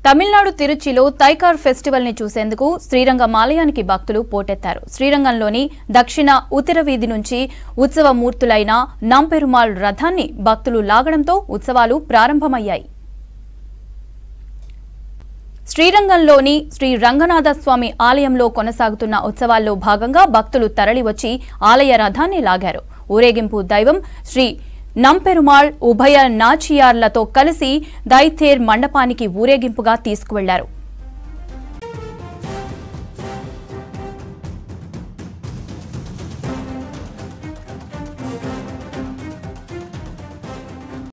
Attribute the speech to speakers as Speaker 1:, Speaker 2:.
Speaker 1: Tamil Nadu తిరుచిలో తైకార్ festival ని చూసేందుకు శ్రీరంగం ఆలయానికి భక్తులు పోటెత్తారు శ్రీరంగంలోని దక్షిణ ఉత్తర వీధి నుంచి ఉత్సవ మూర్తులైన నంపెరుమాళ్ రథాన్ని భక్తులు లాగడంతో ఉత్సవాలు ప్రారంభమయ్యాయి శ్రీరంగంలోని శ్రీ రంగనాథ స్వామి ఆలయంలో కొనసాగుతున్న ఉత్సవాల్లో భాగంగా భక్తులు తరలివచ్చి ఆలయ రథాన్ని లాగారు ఊరేగింపు దైవం శ్రీ నంపెరుమాళ్ ఉభయ నాచియార్లతో కలిసి దైథేర్ మండపానికి ఊరేగింపుగా తీసుకువెళ్లారు